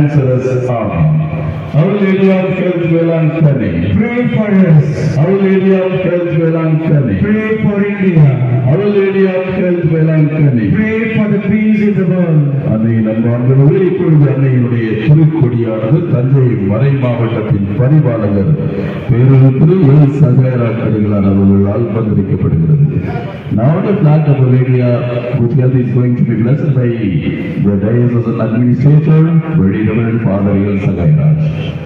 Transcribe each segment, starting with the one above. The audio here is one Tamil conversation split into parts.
answer us, Amen. Our Lady of Health, Velankani. Pray for us. Our Lady of Health, Velankani. Pray for India. Our Lady of Health, Velankani. Pray for the peace in the world. அன்னை நம்ம அன்பர்களே இப்பொழுது அன்னையினுடைய திருக்கொடியானது தஞ்சை மறை மாவட்டத்தின் பரிபாலகர் பேரூர் எல் சகேரா கடிகளால் அவர்களால் பங்களிக்கப்படுகிறது Now the flag of Bolivia, which is going to be blessed by the diocesan administrator, Very Reverend Father El Sagairaj.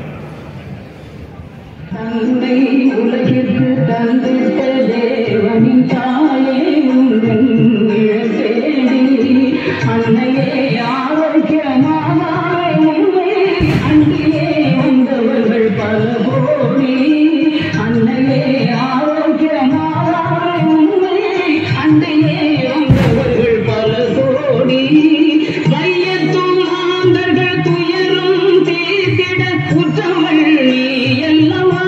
தந்தை உலகிற்கு தந்திட்ட தேவனின் தாயே உந்தன் நிழற்தேடி அன்னையே ஆரோக்கியமாவாய் உண்மை அன்றியே வந்தவர்கள் பல கோடி அன்னையே ஆரோக்கியமாவாய் உண்மை அன்றியே வந்தவர்கள் பல கோடி வையத்தும் ஆண்டர்கள் துயரும் தீர்த்திட உற்றவள் நீ அல்லவா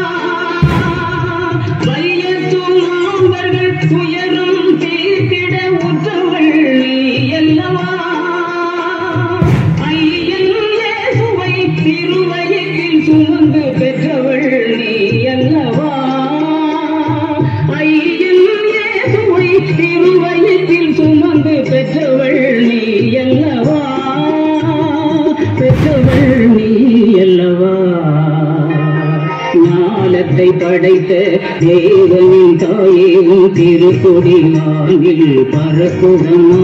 வையத்தும் ஆண்டர்கள் துயரும் தீர்த்திட உற்றவள் நீ அல்லவா ஐயன் இயேசுவை திருவயிற்றில் சுமந்து பெற்றவள் நீ அல்லவா ஐயன் இயேசுவை திருவயிற்றில் சுமந்து பெற்றவள் நீ அல்லவா பெற்றவள் நீ அல்லவா ஞானத்தை படைத்த தேவனின் தாயே உன் திருக்கொடி வானில் பரப்புதமா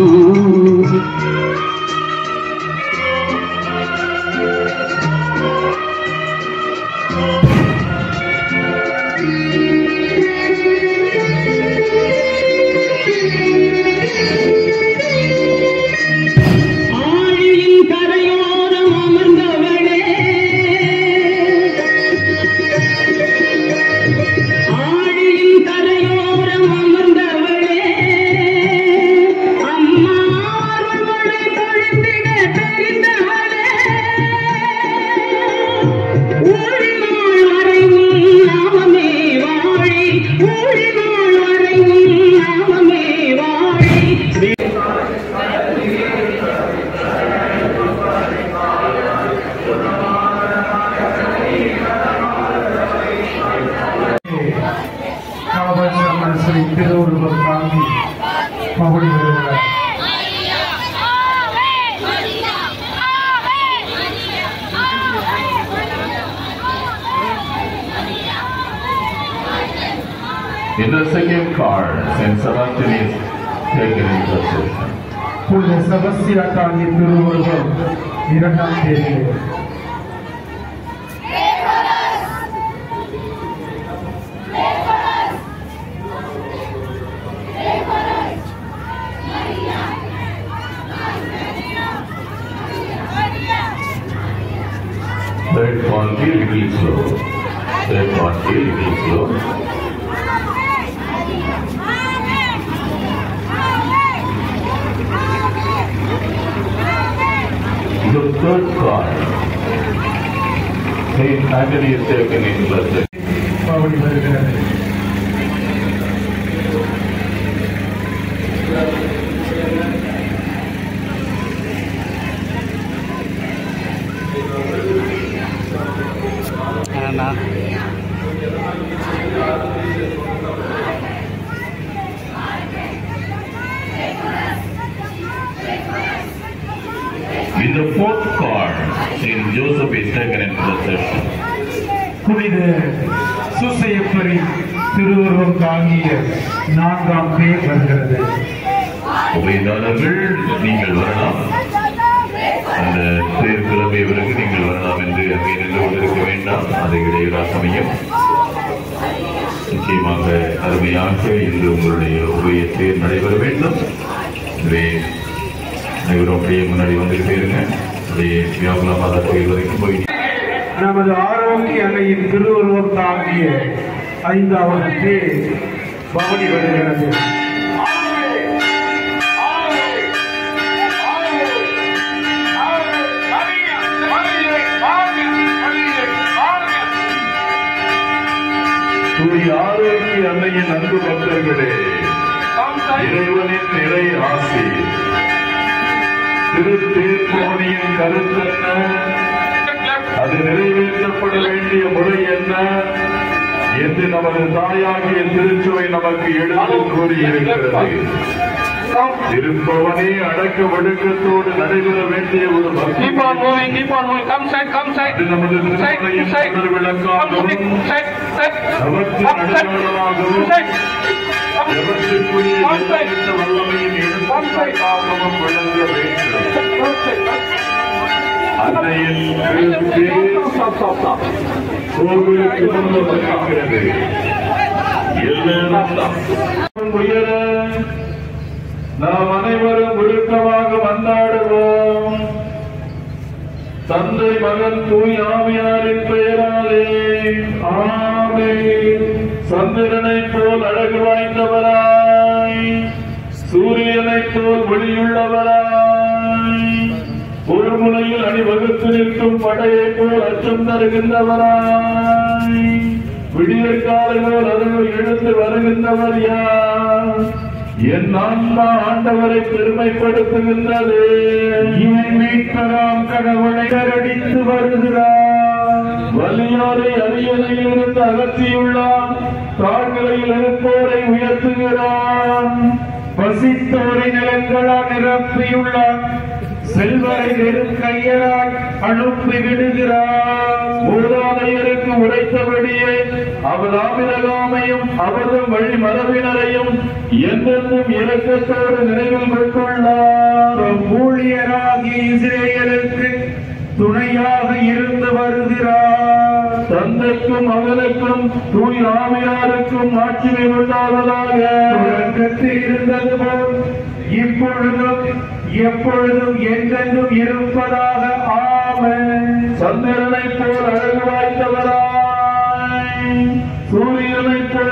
ஆழியின் கரையோரம் அமர்ந்தவளே ஆழியின் கரையோரம் அமர்ந்தவளே அம்மா அருள்மழை பொழிந்திட தெரிந்தவளே ஊழினாள் வரைவும் நாமமே வாழி ஊழினாள் வரைவும் நாமமே வாழி காவல் சமரசை திருவுருவம் தாங்கி மகுடி வருகிறார் In the second card, Saint Sebastian is taken in procession. புனித செபஸ்தியா தாங்கி திருவுருவம் இரண்டாம் தேதியிலே Third call be little slow. Third call be little slow. The third card, Saint Anthony is taken in procession. மகுடி வருகிறது In the fourth card, Saint Joseph is taken in procession. புனித சுசையப்பரி திருவுருவம் தாங்கிய நான்காம் பேர் வருகிறது உபயதாரர்கள் நீங்கள் வரலாம் அந்த தேர் கிளம்பியவருக்கு நீங்கள் வரலாம் என்று அங்கே நின்று கொண்டிருக்க வேண்டாம் அது இடையூறாக அமையும் நிச்சயமாக அருமையாக இன்று உங்களுடைய உபய தேர் நடைபெற வேண்டும் எனவே அனைவரும் அப்படியே முன்னாடி வந்துட்டு போயிருங்க அப்படியே வியாகுலா மாதா கோயில் வரைக்கும் போய் நமது ஆரோக்கிய அன்னையின் திருவுருவம் தாங்கிய ஐந்தாவது பேர் பவனி வருகிறது தூய் ஆரோக்கிய அன்னையின் அன்பு பக்தர்களே இறைவனின் நிறை ஆசி திருத்தேர்பவனியின் கருத்தென்ன வேண்டிய முறை என்ன என்று நமது தாயாகிய திருச்சுவை நமக்கு எடுத்து கூறியிருக்கிறது திருப்பவனே அடக்க ஒடுக்கத்தோடு நடைபெற வேண்டிய ஒரு பக்தி Keep on moving, keep on moving. Come side, come side. இது நமது Side, திருமலையின் side. தொடர் Come விளக்காகவும் side, side, side. நமக்கு Up, side. நடுநாளாகவும் Side. Up. எவற்றுக்குரிய One side. எல்லையற்ற வல்லமையின் எடுத்துக்காட்டாகவும் விளங்க வேண்டும் One side. அன்னையின் திருப்பி Stop, stop, stop. கோவிலுக்கு முன்பு இருக்கிறது எல்லாரும் உயர நாம் அனைவரும் ஒழுக்கமாக வந்தாடுவோம் தந்தை மகன் தூய் ஆவியாரின் பெயராலே ஆமே சந்திரனைப் போல் அழகு வாய்ந்தவராய் சூரியனைப் போல் ஒளியுள்ளவராய் ஒரு முனையில் அணிவகுத்து நிற்கும் படையைப் போல் அச்சம் தருகின்றவராய் விடியற் காலை போல் அருள் எழுந்து வருகின்றவர் யார் என் ஆன்மா ஆண்டவரை பெருமைப்படுத்துகின்றது இவன் மீட்பராம் கடவுளை கரடித்து வருகிறார் வலியோரை அரியணையில் இருந்து அகற்றியுள்ளான் தாழ்நிலையில் இருப்போரை உயர்த்துகிறான் பசித்தோரை நிலங்களால் நிரப்பியுள்ளான் செல்வரை வெறும் கையலால் அனுப்பி விடுகிறார் மூதாதையருக்கு உரைத்தபடியே அவர் ஆபிரகாமையும் அவரது வழி மரபினரையும் என்றென்றும் இரக்கத்தோடு நினைவில் கொண்டுள்ளார் ஊழியராகிய இஸ்ரேலுக்கு துணையாக இருந்து வருகிறார் தந்தைக்கும் மகனுக்கும் தூய் ஆவியாருக்கும் ஆட்சிமை உண்டாவதாக தொடக்கத்தில் இருந்தது போல் இப்பொழுதும் எப்பொழுதும் என்றென்றும் இருப்பதாக ஆமென் சந்திரனைப் போல் அழகு வாய்ந்தவராய் சூரியனைப் போல்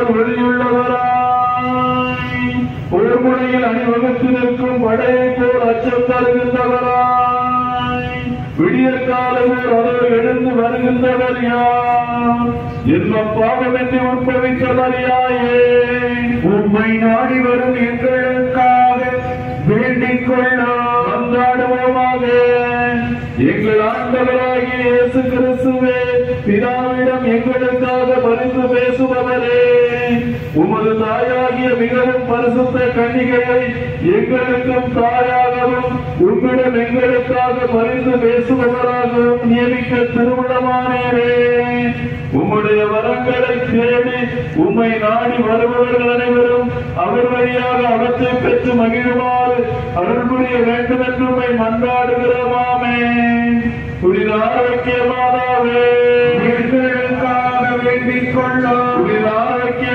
ஒளியுள்ளவராய் ஒரு முறையில் அணிவகுத்து நிற்கும் படையைப் போல் அச்சம் தருகின்றவராய் விடியற் காலத்தில் அவர் எழுந்து வருகின்றவர் யார் என்ன பாவமின்றி உட்பவித்தவர் யாயே உண்மை நாடி வரும் எங்களுக்காக வேண்டிக் கொள்ள வந்தாடுவோமாக எங்கள் ஆண்டவராகிய இயேசு கிறிஸ்துவே பிதாவிடம் எங்களுக்காக பரிந்து பேசுபவரே உமது தாயாகிய மிகவும் பரிசுத்த கன்னிகையை எங்களுக்கும் தாயாகவும் உம்மிடம் எங்களுக்காக பரிந்து பேசுபவராகவும் நியமிக்க திருவிழமானேரே உம்முடைய வரங்களை தேடி உம்மை நாடி வருபவர்கள் அனைவரும் அவர் வழியாக அவற்றை பெற்று மகிழுமாறு அருள் புரிய வேண்டும் என்று உம்மை மன்றாடுகிறோமாமே புனித ஆரோக்கிய மாதாவே எங்களுக்காக வேண்டிக் கொள்ளும் புனித ஆரோக்கிய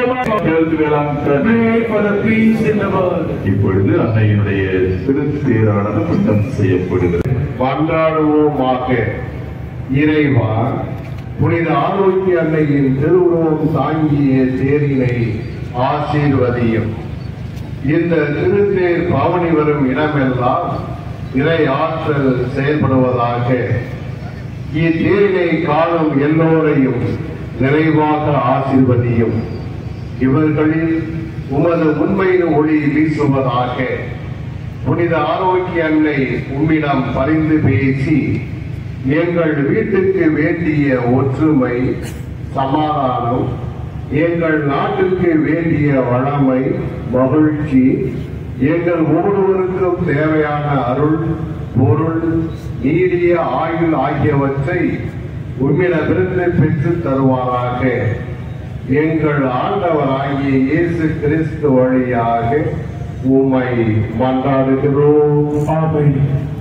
இப்பொழுது அன்னையினுடைய திருத்தேரானது புத்தம் செய்யப்படுகிறது கொண்டாடுவோமாக இறைவா புனித ஆரோக்கிய அன்னையின் திருவுருவம் தாங்கிய தேரினை ஆசீர்வதியும் இந்த திருத்தேர் பவனி வரும் இடமெல்லாம் இறை ஆற்றல் செயல்படுவதாக இத்தேரினை காணும் எல்லோரையும் நிறைவாக ஆசீர்வதியும் இவர்களில் உமது உண்மையின் ஒளி வீசுவதாக புனித ஆரோக்கிய அன்னை உம்மிடம் பரிந்து பேசி எங்கள் வீட்டுக்கு வேண்டிய ஒற்றுமை சமாதானம் எங்கள் நாட்டுக்கு வேண்டிய வளமை மகிழ்ச்சி எங்கள் ஒவ்வொருவருக்கும் தேவையான அருள் பொருள் நீடிய ஆயுள் ஆகியவற்றை உம்மிடமிருந்து பெற்றுத் தருவாராக எங்கள் ஆண்டவராகிய இயேசு கிறிஸ்து வழியாக உம்மை மன்றாடுகிறோம் ஆமென்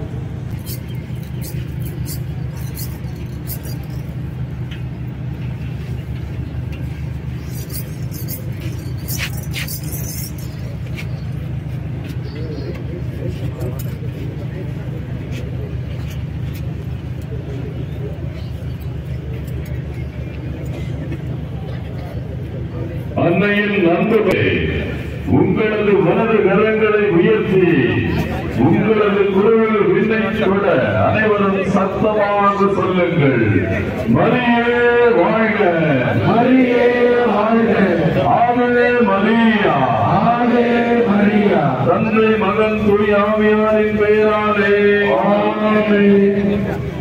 அன்னையின் நண்பர்களே உங்களது மனது கரங்களை உயர்த்தி உங்களது குரல் விண்ணை விட அனைவரும் சத்தமாக சொல்லுங்கள் மரியே வாழ்க மரியே வாழ்க ஆகவே மரியா ஆவே மரியா தந்தை மகன் துணி ஆவியாரின் பெயராலே ஆமென்